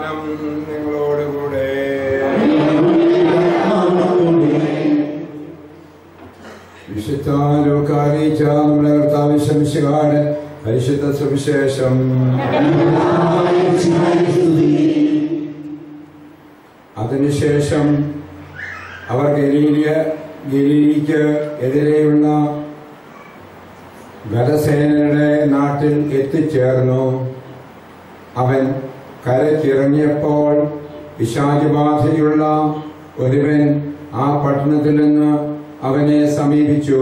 സമാധാനം നിങ്ങളോടുകൂടെ വിശുദ്ധ ലോകാരീച്ച നമ്മുടെ കർത്താവ് ശംശികാട് പരിശുദ്ധ സുവിശേഷം അതിനുശേഷം അവർ ഗലീലിയ ഗലീലിക്ക് എതിരെയുള്ള ഗതസേനയുടെ നാട്ടിൽ എത്തിച്ചേർന്നു അവൻ കരക്കിറങ്ങിയപ്പോൾ പിശാചുബാധയുള്ള ഒരുവൻ ആ പട്ടണത്തിൽ നിന്ന് അവനെ സമീപിച്ചു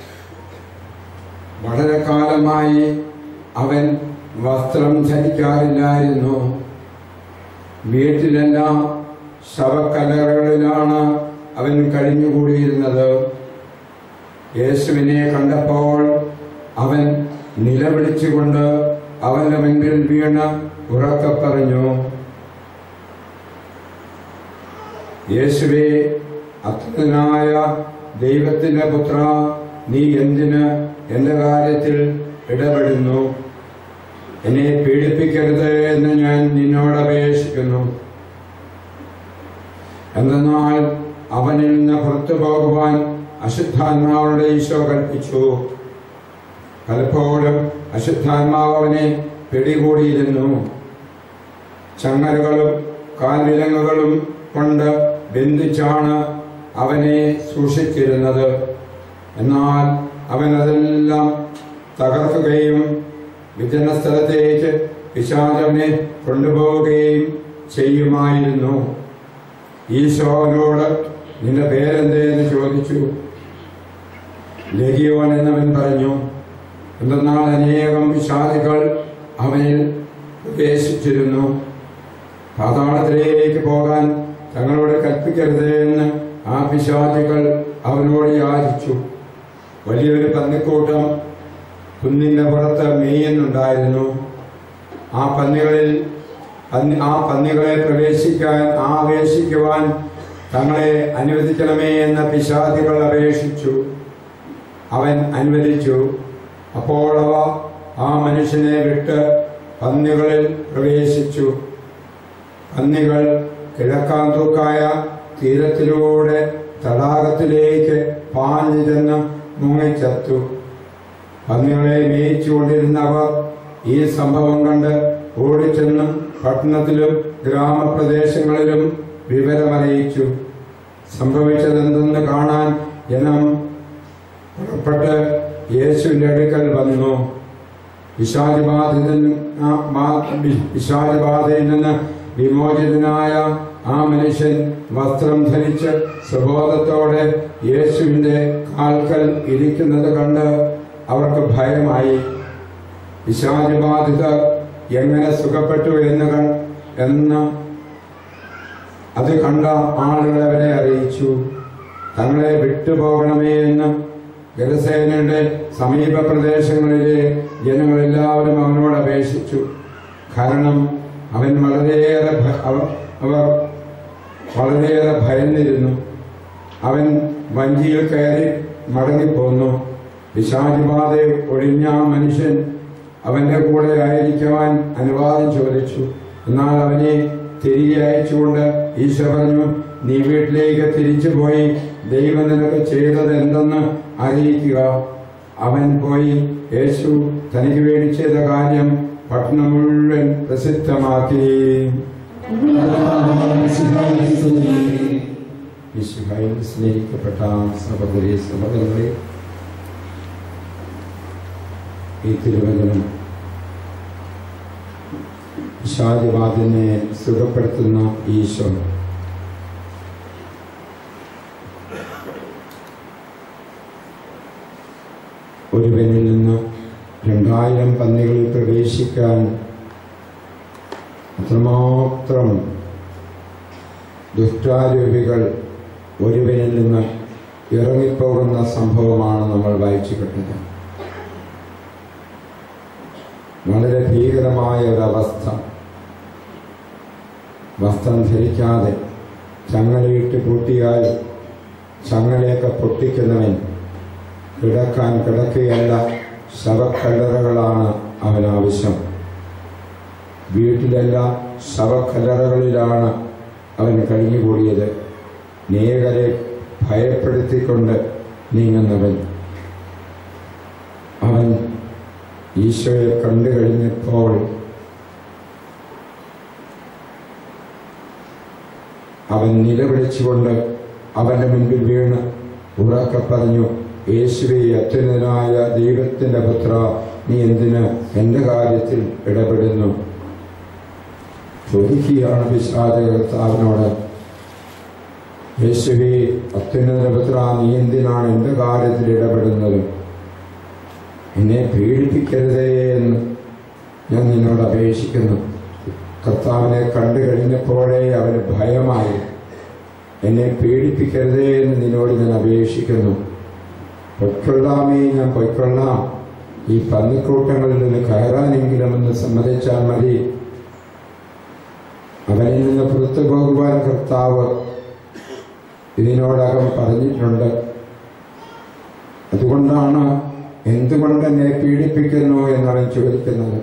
വളരെ കാലമായി അവൻ വസ്ത്രം ധരിക്കാറില്ലായിരുന്നു വീട്ടിലെല്ലാം ശവക്കല്ലറകളിലാണ് അവൻ കഴിഞ്ഞുകൂടിയിരുന്നത് യേശുവിനെ കണ്ടപ്പോൾ അവൻ നിലവിളിച്ചുകൊണ്ട് അവന്റെ മുൻപിൽ വീണ് ഉറക്കെ പറഞ്ഞു യേശുവേ അത്യുതനായ ദൈവത്തിന്റെ പുത്ര നീ എന്തിന് എന്റെ കാര്യത്തിൽ ഇടപെടുന്നു എന്നെ പീഡിപ്പിക്കരുത് എന്ന് ഞാൻ നിന്നോട് അപേക്ഷിക്കുന്നു എന്തെന്നാൽ അവനിൽ നിന്ന് പുറത്തു പോകുവാൻ അശുദ്ധാത്മാവോട് ഈശോ കൽപ്പിച്ചു പലപ്പോഴും അശുദ്ധാത്മാവ് അവനെ പിടികൂടിയിരുന്നു ചങ്ങലുകളും കാൽവിലങ്ങുകളും കൊണ്ട് ബന്ധിച്ചാണ് അവനെ സൂക്ഷിച്ചിരുന്നത് എന്നാൽ അവൻ അതെല്ലാം തകർക്കുകയും വിജന സ്ഥലത്തേക്ക് പിശാചവനെ കൊണ്ടുപോവുകയും ചെയ്യുമായിരുന്നു ഈശോനോട് നിന്റെ പേരെന്തേ എന്ന് ചോദിച്ചു ലഗിയോൻ എന്നവൻ പറഞ്ഞു എന്തെന്നാൽ അനേകം പിശാചുകൾ അവനിൽ പ്രവേശിച്ചിരുന്നു പാതാളത്തിലേക്ക് പോകാൻ തങ്ങളോട് കൽപ്പിക്കരുത് എന്ന് ആ പിശാചുകൾ അവനോട് യാചിച്ചു വലിയൊരു പന്നിക്കൂട്ടം കുന്നിന്റെ പുറത്ത് മേയുന്നുണ്ടായിരുന്നു ആ പന്നികളിൽ പന്നി- ആ പന്നികളെ പ്രവേശിക്കാൻ ആവേശിക്കുവാൻ തങ്ങളെ അനുവദിക്കണമേ എന്ന പിശാദികൾ അപേക്ഷിച്ചു അവൻ അനുവദിച്ചു അപ്പോൾ അവ ആ മനുഷ്യനെ വിട്ട് പന്നികളിൽ പ്രവേശിച്ചു പന്നികൾ കിഴക്കാൻ തൂക്കായ തീരത്തിലൂടെ തടാകത്തിലേക്ക് പാഞ്ഞു ചെന്ന് മുങ്ങിച്ചത്തു പന്നികളെ മേയിച്ചുകൊണ്ടിരുന്നവർ ഈ സംഭവം കണ്ട് ഓടിച്ചെന്നും പട്ടണത്തിലും ഗ്രാമപ്രദേശങ്ങളിലും വിവരമറിയിച്ചു സംഭവിച്ചതെന്തെന്ന് കാണാൻ ജനം പുറപ്പെട്ട് യേശുവിന്റെ അടുക്കൽ വന്നു വിശാലിബാധിതൻ വിശാലിബാധയിൽ നിന്ന് വിമോചിതനായ ആ മനുഷ്യൻ വസ്ത്രം ധരിച്ച് സുബോധത്തോടെ യേശുവിന്റെ കാൽക്കൽ ഇരിക്കുന്നത് കണ്ട് അവർക്ക് ഭയമായി വിശാലിബാധിതർ എങ്ങനെ സുഖപ്പെട്ടു എന്ന് കൺ- എന്ന് അത് കണ്ട ആളുകൾ അവരെ അറിയിച്ചു തങ്ങളെ വിട്ടുപോകണമേ എന്ന് ജലസേനയുടെ സമീപ പ്രദേശങ്ങളിലെ ജനങ്ങളെല്ലാവരും അവനോട് അപേക്ഷിച്ചു കാരണം അവൻ വളരെയേറെ ഭ- അവ- അവർ വളരെയേറെ ഭയന്നിരുന്നു അവൻ വഞ്ചിയിൽ കയറി മടങ്ങിപ്പോന്നു വിശാലിബാധ ഒഴിഞ്ഞ ആ മനുഷ്യൻ അവന്റെ കൂടെ ആയിരിക്കുവാൻ അനുവാദം ചോദിച്ചു എന്നാൽ അവനെ തിരികെ അയച്ചുകൊണ്ട് ഈശോ പറഞ്ഞു നീ വീട്ടിലേക്ക് തിരിച്ചു പോയി ദൈവം നിനക്ക് ചെയ്തത് എന്തെന്ന് അറിയിക്കുക അവൻ പോയി യേശു തനിക്ക് വേണ്ടി ചെയ്ത കാര്യം പട്ടണം മുഴുവൻ പ്രസിദ്ധമാക്കി ഈശോയിൽ സ്നേഹിക്കപ്പെട്ട സഹോദരി സഹോദരങ്ങളെ ഈ തിരുവചനം ഷാദിവാദിനെ സുഖപ്പെടുത്തുന്ന ഈശോ ഒരുവനിൽ നിന്ന് രണ്ടായിരം പന്നികളിൽ പ്രവേശിക്കാൻ അത്രമാത്രം ദുഷ്ടാരൂപികൾ ഒരുവനിൽ നിന്ന് ഇറങ്ങിപ്പോകുന്ന സംഭവമാണ് നമ്മൾ വായിച്ചു കേട്ടത് വളരെ ഭീകരമായ ഒരവസ്ഥ വസ്ത്രം ധരിക്കാതെ ചങ്ങലയിട്ട് പൂട്ടിയാൽ ചങ്ങലയൊക്കെ പൊട്ടിക്കുന്നവൻ കിടക്കാൻ കിടക്കുകയല്ല ശവക്കല്ലറകളാണ് അവനാവശ്യം വീട്ടിലെല്ലാം ശവക്കല്ലറകളിലാണ് അവൻ കഴിഞ്ഞുകൂടിയത് നേകരെ ഭയപ്പെടുത്തിക്കൊണ്ട് നീങ്ങുന്നവൻ അവൻ ഈശോയെ കണ്ടു കഴിഞ്ഞപ്പോൾ അവൻ നിലവിളിച്ചുകൊണ്ട് അവന്റെ മുൻപിൽ വീണ് ഉറക്കെ പറഞ്ഞു യേശുവെ അത്യുന്നതനായ ദൈവത്തിന്റെ പുത്ര നീ എന്തിന് എന്റെ കാര്യത്തിൽ ഇടപെടുന്നു ചോദിക്കുകയാണ് വിശാദ കർത്താവിനോട് യേശുവെ അത്യുന്നത പുത്ര നീ എന്തിനാണ് എന്റെ കാര്യത്തിൽ ഇടപെടുന്നത് എന്നെ പീഡിപ്പിക്കരുതേ എന്ന് ഞാൻ നിന്നോട് അപേക്ഷിക്കുന്നു കർത്താവിനെ കണ്ടു കഴിഞ്ഞപ്പോഴേ അവന് ഭയമായി എന്നെ പീഡിപ്പിക്കരുതേ എന്ന് നിന്നോട് ഞാൻ അപേക്ഷിക്കുന്നു പൊയ്ക്കൊള്ളാമേ ഞാൻ പൊയ്ക്കൊള്ളാം ഈ പന്നിക്കൂട്ടങ്ങളിൽ നിന്ന് കയറാനെങ്കിലും ഒന്ന് സമ്മതിച്ചാൽ മതി അവനിൽ നിന്ന് പുറത്തു പോകുവാൻ കർത്താവ് ഇതിനോടകം പറഞ്ഞിട്ടുണ്ട് അതുകൊണ്ടാണ് എന്തുകൊണ്ട് എന്നെ പീഡിപ്പിക്കുന്നു എന്നവൻ ചോദിക്കുന്നത്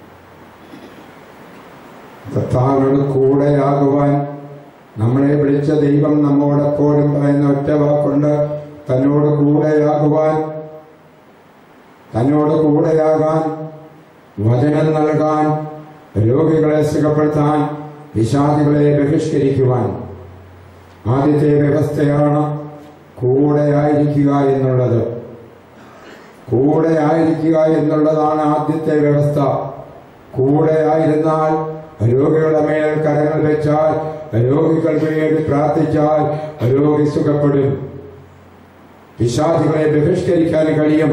കർത്താവിനോട് കൂടെയാകുവാൻ നമ്മളെ വിളിച്ച ദൈവം നമ്മോടെപ്പോഴും പറയുന്ന ഒറ്റ വാക്കുണ്ട് തന്നോട് കൂടെയാകുവാൻ തന്നോട് കൂടെയാകാൻ വചനം നൽകാൻ രോഗികളെ സുഖപ്പെടുത്താൻ വിഷാദികളെ ബഹിഷ്കരിക്കുവാൻ ആദ്യത്തെ വ്യവസ്ഥയാണ് കൂടെയായിരിക്കുക എന്നുള്ളത് കൂടെയായിരിക്കുക എന്നുള്ളതാണ് ആദ്യത്തെ വ്യവസ്ഥ കൂടെയായിരുന്നാൽ രോഗികളുടെ മേൽ കരങ്ങൾ വെച്ചാൽ രോഗികൾക്ക് വേണ്ടി പ്രാർത്ഥിച്ചാൽ രോഗി സുഖപ്പെടും പിശാചികളെ ബഹിഷ്കരിക്കാൻ കഴിയും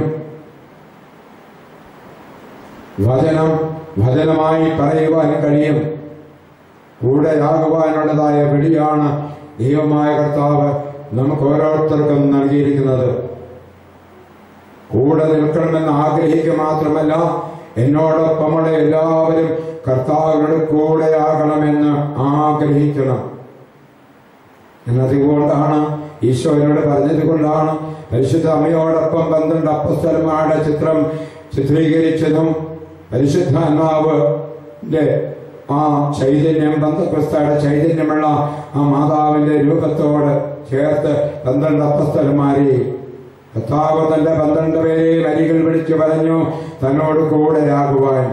വചനം വചനമായി പറയുവാൻ കഴിയും കൂടെയാകുവാനുള്ളതായ വിളിയാണ് ദൈവമായ കർത്താവ് നമുക്ക് ഓരോരുത്തർക്കും നൽകിയിരിക്കുന്നത് കൂടെ നിൽക്കണമെന്ന് ആഗ്രഹിക്കുക മാത്രമല്ല എന്നോടൊപ്പമുള്ള എല്ലാവരും കർത്താവിനോട് കൂടെയാകണമെന്ന് ആഗ്രഹിക്കണം എന്നതുകൊണ്ടാണ് ഈശോയോട് പറഞ്ഞത് കൊണ്ടാണ് പരിശുദ്ധ അമ്മയോടൊപ്പം പന്ത്രണ്ട് അപ്പസ്തലന്മാരുടെ ചിത്രം ചിത്രീകരിച്ചതും പരിശുദ്ധാത്മാവിന്റെ ആ ചൈതന്യം ബന്ധക്രിസ്തയുടെ ചൈതന്യമുള്ള ആ മാതാവിന്റെ രൂപത്തോട് ചേർത്ത് പന്ത്രണ്ട് അപ്പസ്തലന്മാരെ കർത്താവ് തന്റെ പന്ത്രണ്ട് പേരെയും അരികിൽ വിളിച്ചു പറഞ്ഞു തന്നോട് കൂടെയാകുവാൻ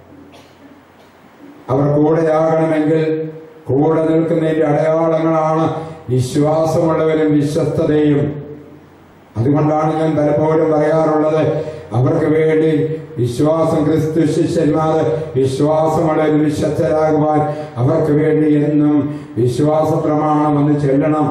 അവർ കൂടെയാകണമെങ്കിൽ കൂടെ നിൽക്കുന്നതിന്റെ അടയാളങ്ങളാണ് വിശ്വാസമുള്ളവരും വിശ്വസ്തതയും അതുകൊണ്ടാണ് ഞാൻ പലപ്പോഴും പറയാറുള്ളത് അവർക്ക് വേണ്ടി വിശ്വാസം ക്രിസ്തു ശിഷ്യന്മാർ വിശ്വാസമുള്ളവരും വിശ്വസ്തരാകുവാൻ അവർക്ക് വേണ്ടി എന്നും വിശ്വാസ പ്രമാണം ഒന്ന് ചെല്ലണം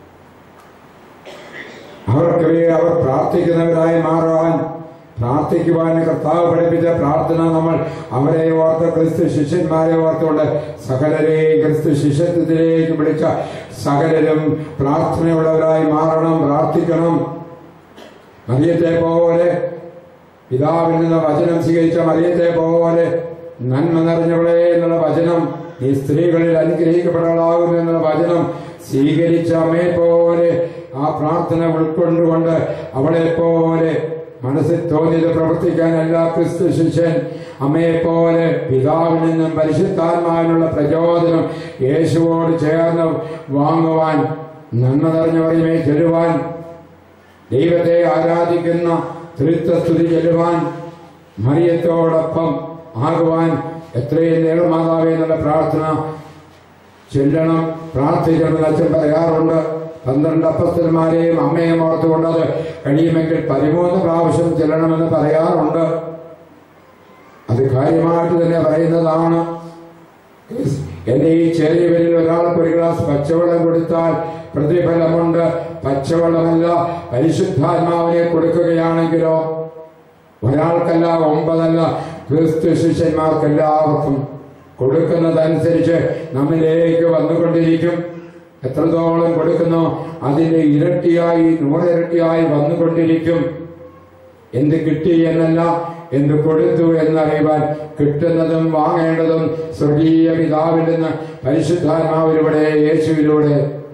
അവർക്ക് വേണ്ടി അവർ പ്രാർത്ഥിക്കുന്നവരായി മാറാൻ പ്രാർത്ഥിക്കുവാൻ കർത്താവ് പഠിപ്പിച്ച പ്രാർത്ഥന നമ്മൾ അവരെ ഓർത്ത് ക്രിസ്തു ശിഷ്യന്മാരെ ഓർത്തുകൊണ്ട് സകലരെയും ക്രിസ്തു ശിഷ്യത്വത്തിലേക്ക് വിളിച്ച സകലരും പ്രാർത്ഥനയുള്ളവരായി മാറണം പ്രാർത്ഥിക്കണം മറിയത്തെ പോലെ പിതാവിൽ നിന്ന് വചനം സ്വീകരിച്ച മറിയത്തെ പോലെ നന്മ നിറഞ്ഞവളെ എന്നുള്ള വചനം ഈ സ്ത്രീകളിൽ അനുഗ്രഹിക്കപ്പെടാകുന്നു എന്നുള്ള വചനം സ്വീകരിച്ച അമ്മയെ പോലെ ആ പ്രാർത്ഥന ഉൾക്കൊണ്ടുകൊണ്ട് അവളെ പോലെ മനസ്സിൽ തോന്നിയത് പ്രവർത്തിക്കാനല്ല ക്രിസ്തു ശിഷ്യൻ അമ്മയെ പോലെ പിതാവിൽ നിന്നും പരിശുദ്ധാത്മാവിനുള്ള പ്രചോദനം യേശുവോട് ചേർന്ന് വാങ്ങുവാൻ നന്മ നിറഞ്ഞ പറയുമേ ചെല്ലുവാൻ ദൈവത്തെ ആരാധിക്കുന്ന ത്രിത്വസ്തുതി ചെല്ലുവാൻ മറിയത്തോടൊപ്പം ആകുവാൻ എത്രയും നേർമാതാവേ എന്നുള്ള പ്രാർത്ഥന ചെല്ലണം പ്രാർത്ഥിക്കണമെന്ന് അച്ഛൻ പറയാറുണ്ട് പന്ത്രണ്ട് അപ്പസ്തന്മാരെയും അമ്മയും ഓർത്തുകൊണ്ടത് കഴിയുമെങ്കിൽ പതിമൂന്ന് പ്രാവശ്യം ചെല്ലണമെന്ന് പറയാറുണ്ട് അത് കാര്യമായിട്ട് തന്നെ പറയുന്നതാണ് എന്റെ ഈ ചെറിയവരിൽ ഒരാൾക്ക് ഒരു ഗ്ലാസ് പച്ചവെള്ളം കൊടുത്താൽ പ്രതിഫലമുണ്ട് പച്ചവെള്ളമല്ല പരിശുദ്ധാത്മാവിനെ കൊടുക്കുകയാണെങ്കിലോ ഒരാൾക്കല്ല ഒമ്പതല്ല ക്രിസ്തു ശിഷ്യന്മാർക്കെല്ലാവർക്കും കൊടുക്കുന്നതനുസരിച്ച് നമ്മിലേക്ക് വന്നുകൊണ്ടിരിക്കും എത്രത്തോളം കൊടുക്കുന്നോ അതിന്റെ ഇരട്ടിയായി നൂറിരട്ടിയായി വന്നുകൊണ്ടിരിക്കും എന്ത് കിട്ടി എന്നല്ല എന്ത് കൊടുത്തു എന്നറിയുവാൻ കിട്ടുന്നതും വാങ്ങേണ്ടതും സ്വർഗീയ പിതാവിൽ നിന്ന് പരിശുദ്ധാത്മാവിലൂടെ യേശുവിലൂടെ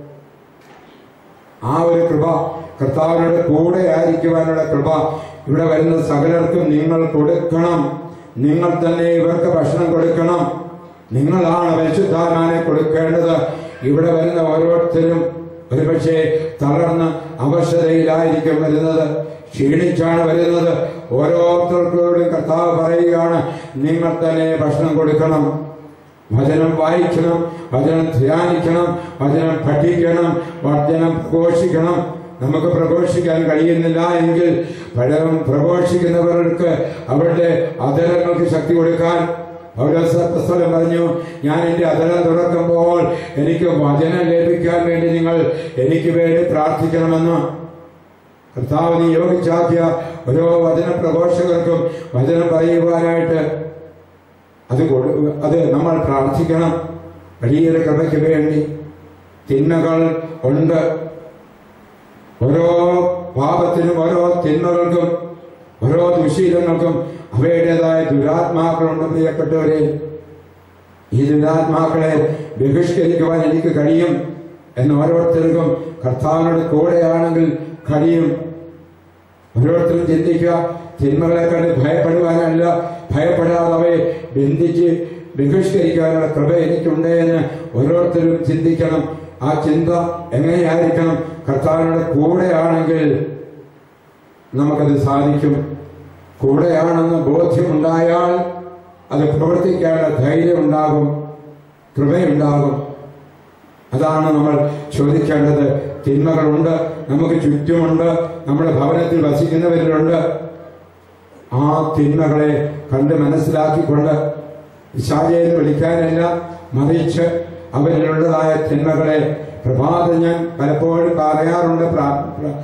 ആ ഒരു കൃപ കർത്താവിനോട് കൂടെ ആയിരിക്കുവാനുള്ള കൃപ ഇവിടെ വരുന്ന സകലർക്കും നിങ്ങൾ കൊടുക്കണം നിങ്ങൾ തന്നെ ഇവർക്ക് ഭക്ഷണം കൊടുക്കണം നിങ്ങളാണ് പരിശുദ്ധാത്മാനെ കൊടുക്കേണ്ടത് ഇവിടെ വരുന്ന ഓരോരുത്തരും ഒരുപക്ഷെ തളർന്ന് അവശതയിലായിരിക്കും വരുന്നത് ക്ഷീണിച്ചാണ് വരുന്നത് ഓരോരുത്തർക്കും കർത്താവ് പറയുകയാണ് നിങ്ങൾ തന്നെ ഭക്ഷണം കൊടുക്കണം വചനം വായിക്കണം വചനം ധ്യാനിക്കണം വചനം പഠിക്കണം വചനം പ്രഘോഷിക്കണം നമുക്ക് പ്രഘോഷിക്കാൻ കഴിയുന്നില്ല എങ്കിൽ പഴം പ്രഘോഷിക്കുന്നവർക്ക് അവരുടെ അതരങ്ങൾക്ക് ശക്തി കൊടുക്കാൻ പൗരസ്വലം പറഞ്ഞു ഞാൻ എന്റെ അതരം തുറക്കുമ്പോൾ എനിക്ക് വചനം ലഭിക്കാൻ വേണ്ടി നിങ്ങൾ എനിക്ക് വേണ്ടി പ്രാർത്ഥിക്കണമെന്ന് കർത്താവ് നിയോഗിച്ചാക്കിയ ഓരോ വചന പ്രഘോഷകർക്കും വചനം പറയുവാനായിട്ട് അത് കൊടു- അത് നമ്മൾ പ്രാർത്ഥിക്കണം വലിയൊരു കൃപയ്ക്ക് വേണ്ടി തിന്മകൾ ഉണ്ട് ഓരോ പാപത്തിനും ഓരോ തിന്മകൾക്കും ഓരോ ദുശീലങ്ങൾക്കും അവയുടേതായ ദുരാത്മാക്കളുണ്ട് പ്രിയപ്പെട്ടവരെ ഈ ദുരാത്മാക്കളെ ബഹിഷ്കരിക്കുവാൻ എനിക്ക് കഴിയും എന്ന് ഓരോരുത്തർക്കും കർത്താവിനോട് കൂടെയാണെങ്കിൽ കഴിയും ഓരോരുത്തരും ചിന്തിക്കുക തിന്മകളെ കണ്ട് ഭയപ്പെടുവാനല്ല ഭയപ്പെടാതെ അവയെ ബന്ധിച്ച് ബഹിഷ്കരിക്കാനുള്ള കൃപ എനിക്കുണ്ട് എന്ന് ഓരോരുത്തരും ചിന്തിക്കണം ആ ചിന്ത എങ്ങനെയായിരിക്കണം കർത്താവിനോട് കൂടെയാണെങ്കിൽ നമുക്കത് സാധിക്കും കൂടെയാണെന്ന് ബോധ്യമുണ്ടായാൽ അത് പ്രവർത്തിക്കാനുള്ള ധൈര്യം ഉണ്ടാകും കൃപയുണ്ടാകും അതാണ് നമ്മൾ ചോദിക്കേണ്ടത് തിന്മകളുണ്ട് നമുക്ക് ചുറ്റുമുണ്ട് നമ്മുടെ ഭവനത്തിൽ വസിക്കുന്നവരിലുണ്ട് ആ തിന്മകളെ കണ്ട് മനസ്സിലാക്കിക്കൊണ്ട് വിശാചയെ വിളിക്കാനല്ല മറിച്ച് അവരിലുള്ളതായ തിന്മകളെ പ്രഭാതം ഞാൻ പലപ്പോഴും പറയാറുണ്ട് പ്രാ- പ്ര-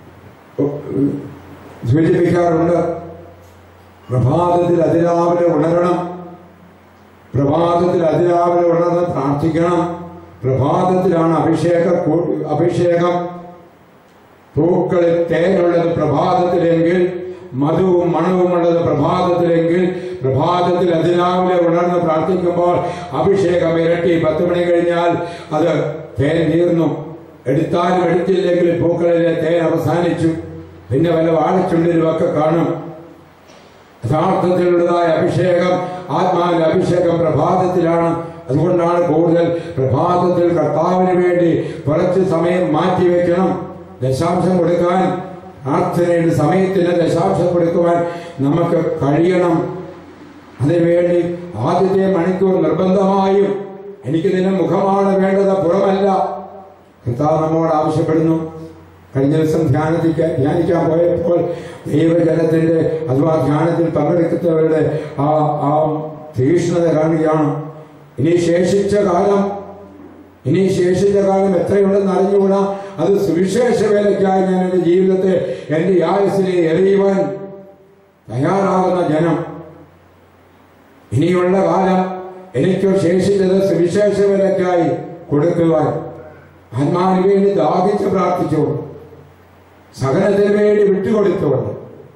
സൂചിപ്പിക്കാറുണ്ട് പ്രഭാതത്തിൽ അതിരാവിലെ ഉണരണം പ്രഭാതത്തിൽ അതിരാവിലെ ഉണർന്ന് പ്രാർത്ഥിക്കണം പ്രഭാതത്തിലാണ് അഭിഷേക കൂ- അഭിഷേകം പൂക്കളിൽ തേനുള്ളത് പ്രഭാതത്തിലെങ്കിൽ മധുവും മണവും ഉള്ളത് പ്രഭാതത്തിലെങ്കിൽ പ്രഭാതത്തിൽ അതിരാവിലെ ഉണർന്ന് പ്രാർത്ഥിക്കുമ്പോൾ അഭിഷേകം ഇരട്ടി പത്ത് മണി കഴിഞ്ഞാൽ അത് തേൻ നീർന്നു എടുത്താലും എടുത്തില്ലെങ്കിൽ പൂക്കളിലെ തേൻ അവസാനിച്ചു പിന്നെ വല്ല വാഴച്ചുണ്ടിലും ഒക്കെ കാണും യഥാർത്ഥത്തിലുള്ളതായ അഭിഷേകം ആത്മാവിന്റെ അഭിഷേകം പ്രഭാതത്തിലാണ് അതുകൊണ്ടാണ് കൂടുതൽ പ്രഭാതത്തിൽ കർത്താവിന് വേണ്ടി കുറച്ച് സമയം മാറ്റിവെക്കണം ദശാംശം കൊടുക്കാൻ പ്രാർത്ഥനയുടെ സമയത്തിന് ദശാംശം കൊടുക്കുവാൻ നമുക്ക് കഴിയണം അതിനുവേണ്ടി ആദ്യത്തെ മണിക്കൂർ നിർബന്ധമായും എനിക്ക് നിന്നെ മുഖമാണ് വേണ്ടത് പുറമല്ല കർത്താവ് നമ്മോട് ആവശ്യപ്പെടുന്നു കഴിഞ്ഞ ദിവസം ധ്യാനത്തിക്ക് ധ്യാനിക്കാൻ പോയപ്പോൾ ദൈവജനത്തിന്റെ അഥവാ ധ്യാനത്തിൽ പങ്കെടുക്കുന്നവരുടെ ആ ആ തീക്ഷ്ണത കാണുകയാണ് ഇനി ശേഷിച്ച കാലം ഇനി ശേഷിച്ച കാലം എത്രയുണ്ടെന്ന് അറിഞ്ഞുകൂടാ അത് സുവിശേഷ വേലയ്ക്കായി ഞാൻ എന്റെ ജീവിതത്തെ എന്റെ ആയുസിനെ എറിയുവാൻ തയ്യാറാകുന്ന ജനം ഇനിയുള്ള കാലം എനിക്ക് ശേഷിച്ചത് സുവിശേഷ വേലയ്ക്കായി കൊടുക്കുവാൻ ആത്മാവിന് വേണ്ടി ദാഹിച്ച് പ്രാർത്ഥിച്ചുകൊണ്ട് സകലത്തിന് വേണ്ടി വിട്ടുകൊടുത്തുകൊണ്ട്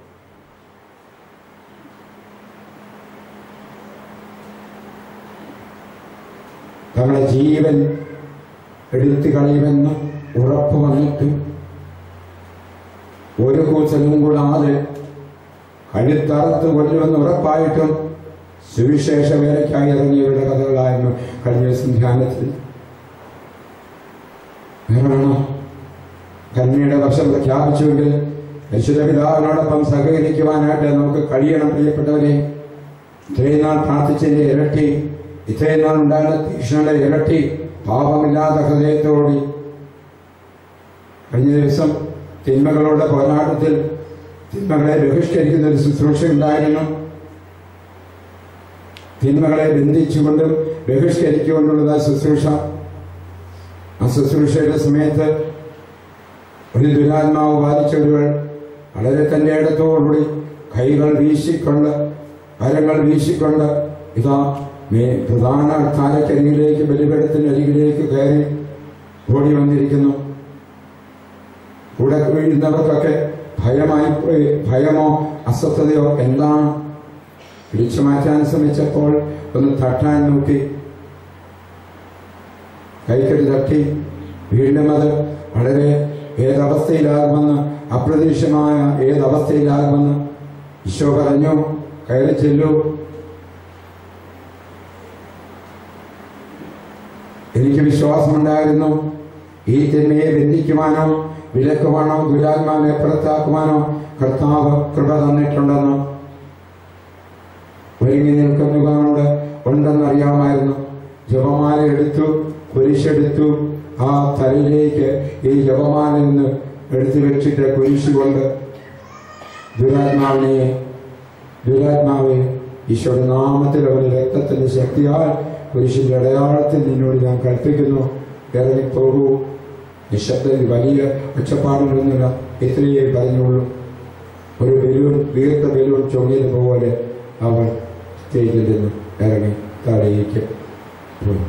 തങ്ങളുടെ ജീവൻ എടുത്തു കളയുമെന്ന് ഉറപ്പ് വന്നിട്ടും ഒരു കൂസലും കൂടാതെ കഴുത്തറുത്ത് കൊല്ലുമെന്ന് ഉറപ്പായിട്ടും സുവിശേഷ വേലയ്ക്കായി ഇറങ്ങിയവരുടെ കഥകളായിരുന്നു കഴിഞ്ഞ ദിവസം ധ്യാനത്തിൽ വേണോ കന്യയുടെ വർഷം പ്രഖ്യാപിച്ചുവെങ്കിൽ പരിശുദ്ധ പിതാവിനോടൊപ്പം സഹകരിക്കുവാനായിട്ട് നമുക്ക് കഴിയണം പ്രിയപ്പെട്ടവരെ ഇത്രയും നാൾ പ്രാർത്ഥിച്ചതിന്റെ ഇരട്ടി ഇത്രയും നാൾ ഉണ്ടായിരുന്ന തീക്ഷ്ണയുടെ ഇരട്ടി പാപമില്ലാത്ത ഹൃദയത്തോടി കഴിഞ്ഞ ദിവസം തിന്മകളുടെ പോരാട്ടത്തിൽ തിന്മകളെ ബഹിഷ്കരിക്കുന്ന ഒരു ശുശ്രൂഷ ഉണ്ടായിരുന്നു തിന്മകളെ ബന്ധിച്ചുകൊണ്ടും ബഹിഷ്കരിച്ചുകൊണ്ടുള്ള ശുശ്രൂഷ ആ ശുശ്രൂഷയുടെ സമയത്ത് ഒരു ദുരാത്മാവ് ബാധിച്ച ഒരുവൾ വളരെ തന്റെ ഇടത്തോടുകൂടി കൈകൾ വീശിക്കൊണ്ട് കരങ്ങൾ വീശിക്കൊണ്ട് ഇതാ മേ പ്രധാന താരക്കരികിലേക്ക് ബലിപീഠത്തിന്റെ അരികിലേക്ക് കയറി ഓടി വന്നിരിക്കുന്നു കൂടെ വീഴുന്നവർക്കൊക്കെ ഭയമായി പോയി ഭയമോ അസ്വസ്ഥതയോ എന്താണ് പിടിച്ചു മാറ്റാൻ ശ്രമിച്ചപ്പോൾ ഒന്ന് തട്ടാൻ നോക്കി കൈക്കടി തട്ടി വീണ്ടും അത് വളരെ ഏതവസ്ഥയിലാകുമെന്ന് അപ്രതീക്ഷിതമായ ഏതവസ്ഥയിലാകുമെന്ന് ഈശോ പറഞ്ഞു കയറി ചെല്ലൂ എനിക്ക് വിശ്വാസമുണ്ടായിരുന്നു ഈ തിന്മയെ ബന്ധിക്കുവാനോ വിലക്കുവാനോ ദുരാത്മാവിനെ പുറത്താക്കുവാനോ കർത്താവ് കൃപ തന്നിട്ടുണ്ടെന്ന് ഒരുങ്ങി നിൽക്കുന്നവരോട് ഉണ്ടെന്ന് അറിയാമായിരുന്നു ജപമാല എടുത്തു കുരിശെടുത്തു ആ തലയിലേക്ക് ഈ ജപമാല നിന്ന് എടുത്തു വെച്ചിട്ട് കുരിശ് കൊണ്ട് ദുരാത്മാവിനെ ദുരാത്മാവെ ഈശോയുടെ നാമത്തിൽ അവന്റെ രക്തത്തിന്റെ ശക്തിയാൽ കുരിശിന്റെ അടയാളത്തിൽ നിന്നോട് ഞാൻ കൽപ്പിക്കുന്നു ഇറങ്ങിപ്പോകൂ നിശബ്ദയിൽ വലിയ ഒച്ചപ്പാടുകളൊന്നുമില്ല ഇത്രയേ പറഞ്ഞുള്ളൂ ഒരു ബലൂൺ വീർത്ത ബലൂൺ ചൊങ്ങിയതുപോലെ അവൾ സ്റ്റേജിൽ നിന്ന് ഇറങ്ങി താഴേക്ക് പോയി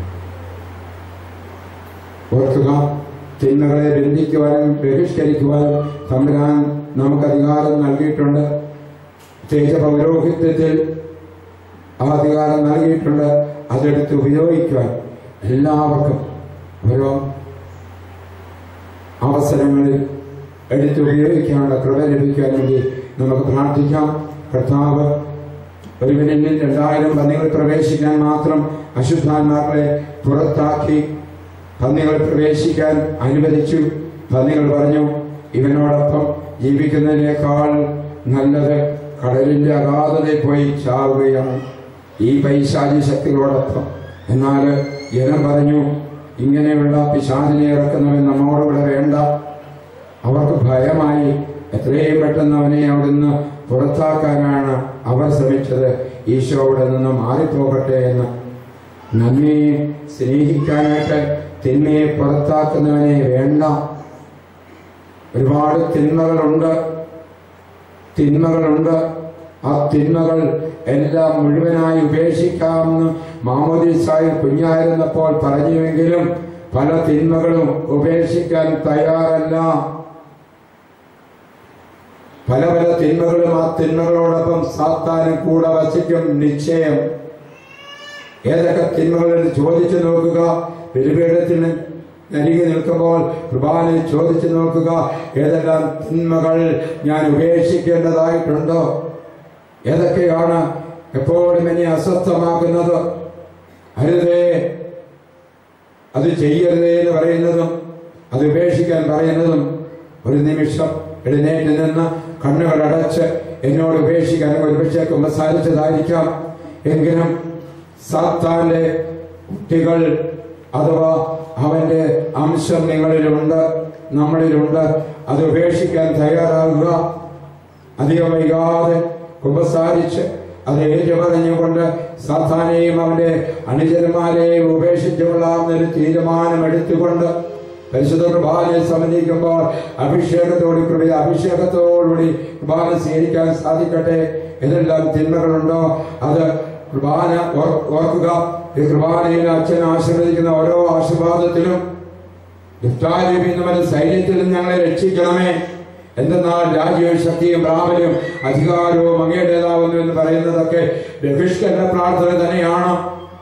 ഓർക്കുക തിന്മകളെ ബന്ധിക്കുവാനും ബഹിഷ്കരിക്കുവാനും തമ്പുരാൻ നമുക്ക് അധികാരം നൽകിയിട്ടുണ്ട് പ്രത്യേകിച്ച് പൗരോഹിത്യത്തിൽ ആ അധികാരം നൽകിയിട്ടുണ്ട് അതെടുത്ത് ഉപയോഗിക്കുവാൻ എല്ലാവർക്കും ഓരോ അവസരങ്ങളിൽ എടുത്ത് ഉപയോഗിക്കാനുള്ള കൃപ ലഭിക്കാൻ വേണ്ടി നമുക്ക് പ്രാർത്ഥിക്കാം കർത്താവ് ഒരുവനിൽ രണ്ടായിരം പന്നികൾ പ്രവേശിക്കാൻ മാത്രം അശുദ്ധാത്മാക്കളെ പുറത്താക്കി പന്നികൾ പ്രവേശിക്കാൻ അനുവദിച്ചു പന്നികൾ പറഞ്ഞു ഇവനോടൊപ്പം ജീവിക്കുന്നതിനേക്കാൾ നല്ലത് കടലിന്റെ അഗാധതയിൽ പോയി ചാവുകയാണ് ഈ പൈശാചി ശക്തികളോടൊപ്പം എന്നാൽ ജനം പറഞ്ഞു ഇങ്ങനെയുള്ള പിശാചിനെ ഇറക്കുന്നവൻ നമ്മോടിവിടെ വേണ്ട അവർക്ക് ഭയമായി എത്രയും പെട്ടെന്ന് അവനെ അവിടുന്ന് പുറത്താക്കാനാണ് അവർ ശ്രമിച്ചത് ഈശോ അവിടെ നിന്ന് മാറിപ്പോകട്ടെ എന്ന് നന്മയെ സ്നേഹിക്കാനായിട്ട് തിന്മയെ പുറത്താക്കുന്നവനെ വേണ്ട ഒരുപാട് തിന്മകളുണ്ട് തിന്മകളുണ്ട് ആ തിന്മകൾ എല്ലാം മുഴുവനായി ഉപേക്ഷിക്കാമെന്ന് മാമോദിസായി കുഞ്ഞായിരുന്നപ്പോൾ പറഞ്ഞുവെങ്കിലും പല തിന്മകളും ഉപേക്ഷിക്കാൻ തയ്യാറല്ല പല പല തിന്മകളും ആ തിന്മകളോടൊപ്പം സാത്താനും കൂടെ വസിക്കും നിശ്ചയം ഏതൊക്കെ തിന്മകൾ എന്ന് ചോദിച്ചു നോക്കുക ബലിപീഠത്തിന് അരികെ നിൽക്കുമ്പോൾ കുർബാനയിൽ ചോദിച്ചു നോക്കുക ഏതെല്ലാം തിന്മകൾ ഞാൻ ഉപേക്ഷിക്കേണ്ടതായിട്ടുണ്ടോ ഏതൊക്കെയാണ് എപ്പോഴും എന്നെ അസ്വസ്ഥമാക്കുന്നത് അരുതേ അത് ചെയ്യരുതേ എന്ന് പറയുന്നതും അത് ഉപേക്ഷിക്കാൻ പറയുന്നതും ഒരു നിമിഷം എഴുന്നേറ്റ് നിന്ന് കണ്ണുകൾ അടച്ച് എന്നോട് ഉപേക്ഷിക്കാൻ ഒരുപക്ഷെ കുമ്പസാരിച്ചതായിരിക്കാം എങ്കിലും സാത്താന്റെ കുട്ടികൾ അഥവാ അവന്റെ അംശം നിങ്ങളിലുണ്ട് നമ്മളിലുണ്ട് അത് ഉപേക്ഷിക്കാൻ തയ്യാറാകുക അധികം വൈകാതെ കുമ്പസാരിച്ച് അത് ഏറ്റു പറഞ്ഞുകൊണ്ട് സാത്താനെയും അവന്റെ അനുചരന്മാരെയും ഉപേക്ഷിച്ചുകൊള്ളാമെന്നൊരു തീരുമാനം എടുത്തുകൊണ്ട് പരിശുദ്ധ കുർബാനയെ സംബന്ധിക്കുമ്പോൾ അഭിഷേകത്തോട് കൃപ അഭിഷേകത്തോടുകൂടി കുർബാന സ്വീകരിക്കാൻ സാധിക്കട്ടെ ഏതെല്ലാം തിന്മകളുണ്ടോ അത് കുർബാന ഓർ- ഓർക്കുക ഈ കുർബാനയിൽ അച്ഛൻ ആശീർവദിക്കുന്ന ഓരോ ആശീർവാദത്തിലും ദുഷ്ടാരൂപിന്നവന്റെ സൈന്യത്തിൽ ഞങ്ങളെ രക്ഷിക്കണമേ എന്തെന്നാൽ രാജ്യവും ശക്തിയും പ്രാബല്യം അധികാരവും അങ്ങയുടേതാവുന്നു എന്ന് പറയുന്നതൊക്കെ ബഹിഷ്കരണ പ്രാർത്ഥന തന്നെയാണ്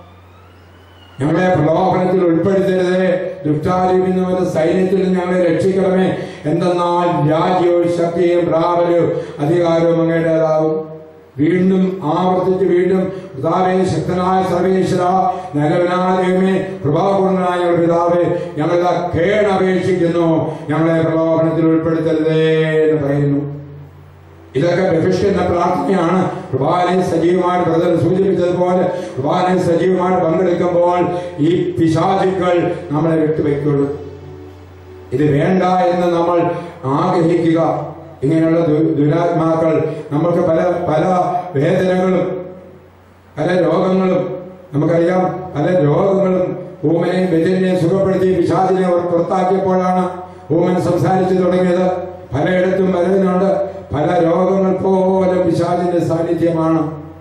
ഞങ്ങളെ പ്രലോഭനത്തിൽ ഉൾപ്പെടുത്തരുതേ ദുഷ്ടാരൂപിന്നവന്റെ സൈന്യത്തിൽ ഞങ്ങളെ രക്ഷിക്കണമേ എന്തെന്നാൽ രാജ്യവും ശക്തിയും പ്രാബല്യവും അധികാരവും അങ്ങയുടേതാവും വീണ്ടും ആവർത്തിച്ച് വീണ്ടും പിതാവേ ശക്തനായ സർവേശ്വര നല്ലവനായ കൃപാപൂർണനായ ഒരു പിതാവേ ഞങ്ങളുടെ കേടപേക്ഷിക്കുന്നു ഞങ്ങളെ പ്രലോഭനത്തിൽ ഉൾപ്പെടുത്തരുതേ എന്ന് പറയുന്നു ഇതൊക്കെ ബഹിഷ്കരണ പ്രാർത്ഥനയാണ് കുർബാനയിൽ സജീവമായിട്ട് ബ്രദർ സൂചിപ്പിച്ചതുപോലെ കുർബാനയിൽ സജീവമായിട്ട് പങ്കെടുക്കുമ്പോൾ ഈ പിശാചുക്കൾ നമ്മളെ വിട്ടുവയ്ക്കുള്ളൂ ഇത് വേണ്ട എന്ന് നമ്മൾ ആഗ്രഹിക്കുക ഇങ്ങനെയുള്ള ദു- ദുരാത്മാക്കൾ നമുക്ക് പല പല വേദനകളും പല രോഗങ്ങളും നമുക്കറിയാം പല രോഗങ്ങളും ഊമനെയും ബദിനെയും സുഖപ്പെടുത്തി പിശാചിനെ അവർ പുറത്താക്കിയപ്പോഴാണ് ഊമൻ സംസാരിച്ചു തുടങ്ങിയത് പലയിടത്തും വരുന്നുണ്ട് പല രോഗങ്ങൾ പോലും പിശാചിന്റെ സാന്നിധ്യമാണ്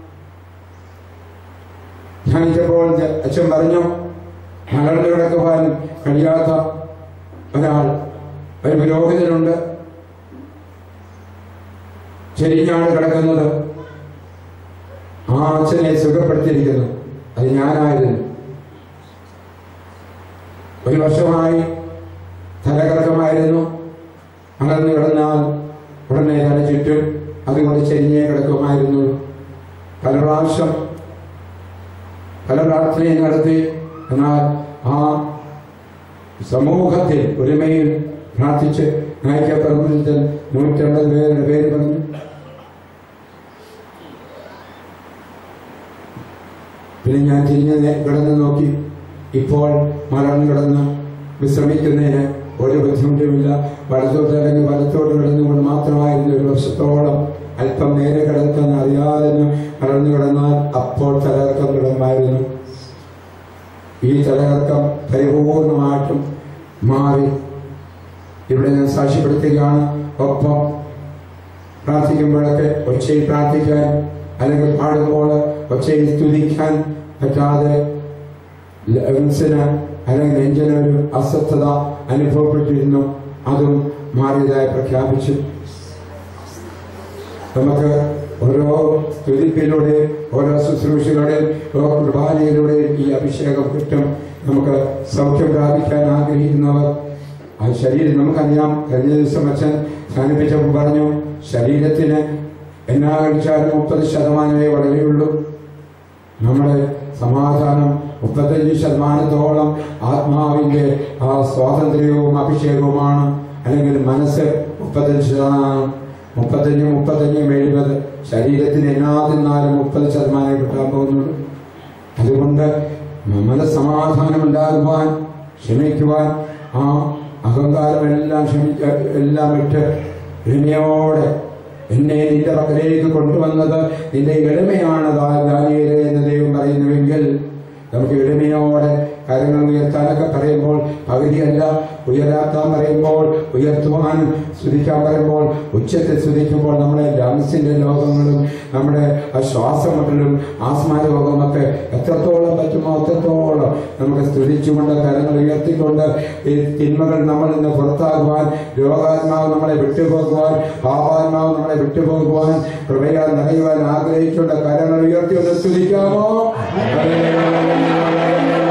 ധ്യാനിച്ചപ്പോൾ ജ- അച്ഛൻ പറഞ്ഞു മലർന്നു കിടക്കുവാൻ കഴിയാത്ത ഒരാൾ ഒരു പുരോഹിതനുണ്ട് ചെരിഞ്ഞാണ് കിടക്കുന്നത് ആ അച്ഛനെ സുഖപ്പെടുത്തിയിരിക്കുന്നു അത് ഞാനായിരുന്നു ഒരു വർഷമായി തലകറക്കമായിരുന്നു അകർന്നു കിടന്നാൽ ഉടനെ തല ചുറ്റും അതുകൊണ്ട് ചെരിഞ്ഞേ കിടക്കുമായിരുന്നു പല പ്രാവശ്യം പല പ്രാർത്ഥനയും നടത്തി എന്നാൽ ആ സമൂഹത്തിൽ ഒരുമയിൽ പ്രാർത്ഥിച്ച് നയിക്കപ്പെടുന്നതിൽ നൂറ്റമ്പത് പേരുടെ പേര് പറഞ്ഞു പിന്നെ ഞാൻ തിരിഞ്ഞ് നേ- കിടന്ന് നോക്കി ഇപ്പോൾ മലർന്നു കിടന്ന് വിശ്രമിക്കുന്നതിന് ഒരു ബുദ്ധിമുട്ടുമില്ല വലത്തോട്ട് അല്ലെങ്കിൽ വലത്തോട്ട് കിടന്നുകൊണ്ട് മാത്രമായിരുന്നു ഒരു വർഷത്തോളം അല്പം നേരെ കിടക്കാൻ അറിയാതെ മലർന്നു കിടന്നാൽ അപ്പോൾ തലകറക്കം തുടങ്ങുമായിരുന്നു ഈ തലകറക്കം പരിപൂർണമായിട്ടും മാറി ഇവിടെ ഞാൻ സാക്ഷ്യപ്പെടുത്തുകയാണ് ഒപ്പം പ്രാർത്ഥിക്കുമ്പോഴൊക്കെ ഒച്ചയിൽ പ്രാർത്ഥിക്കാൻ അല്ലെങ്കിൽ പാടുമ്പോൾ ഒച്ചയിൽ സ്തുതിക്കാൻ പറ്റാതെ ലങ്സിന് അല്ലെങ്കിൽ നെഞ്ചിന് ഒരു അസ്വസ്ഥത അനുഭവപ്പെട്ടിരുന്നു അതും മാറിയതായി പ്രഖ്യാപിച്ചു നമുക്ക് ഓരോ സ്തുതിപ്പിലൂടെ ഓരോ ശുശ്രൂഷകളുടെ ഓരോ കുർബാനയിലൂടെ ഈ അഭിഷേകം കിട്ടും നമുക്ക് സൗഖ്യം പ്രാപിക്കാൻ ആഗ്രഹിക്കുന്നവർ ആ ശരീരം നമുക്കറിയാം കഴിഞ്ഞ ദിവസം അച്ഛൻ ധ്യാനിപ്പിച്ചപ്പോൾ പറഞ്ഞു ശരീരത്തിന് എന്നാ കഴിച്ചാലും മുപ്പത് ശതമാനമേ വളരെയുള്ളൂ നമ്മുടെ സമാധാനം മുപ്പത്തഞ്ച് ശതമാനത്തോളം ആത്മാവിന്റെ ആ സ്വാതന്ത്ര്യവും അഭിഷേകവുമാണ് അല്ലെങ്കിൽ മനസ്സ് മുപ്പത്തഞ്ച് ശതമാനം മുപ്പത്തഞ്ചും മുപ്പത്തഞ്ചും എഴുപത് ശരീരത്തിന് എന്നാ തിന്നാലും മുപ്പത് ശതമാനം കിട്ടാൻ പോകുന്നുള്ളൂ അതുകൊണ്ട് മനസ്സമാധാനം ഉണ്ടാകുവാൻ ക്ഷമിക്കുവാൻ ആ അഹങ്കാരം എല്ലാം ക്ഷമിക്ക എല്ലാം വിട്ട് എളിമയോടെ എന്നെ നിന്റെ പക്കലേക്ക് കൊണ്ടുവന്നത് നിന്റെ എളിമയാണ് ദാ- ദാനിയേലേ എന്ന് ദൈവം പറയുന്നുവെങ്കിൽ നമുക്ക് എളിമയോടെ കാര്യങ്ങൾ ഉയർത്താനൊക്കെ പറയുമ്പോൾ പകുതിയല്ല ഉയരാക്കാൻ പറയുമ്പോൾ ഉയർത്തുവാൻ സ്തുതിക്കാൻ പറയുമ്പോൾ ഉച്ചത്തിൽ സ്തുതിക്കുമ്പോൾ നമ്മുടെ ലങ്സിന്റെ ലോകങ്ങളും നമ്മുടെ ആ ശ്വാസമുട്ടലും ആസ്മ രോഗമൊക്കെ എത്രത്തോളം പറ്റുമോ അത്രത്തോളം നമുക്ക് സ്തുതിച്ചുകൊണ്ട് കരങ്ങൾ ഉയർത്തിക്കൊണ്ട് ഈ തിന്മകൾ നമ്മളിൽ നിന്ന് പുറത്താകുവാൻ രോഗാത്മാവ് നമ്മളെ വിട്ടുപോകുവാൻ പാപാത്മാവ് നമ്മളെ വിട്ടുപോകുവാൻ കൃപയാൽ നിറയുവാൻ ആഗ്രഹിച്ചുകൊണ്ട് കരങ്ങൾ ഉയർത്തി ഒന്ന് സ്തുതിക്കാമോ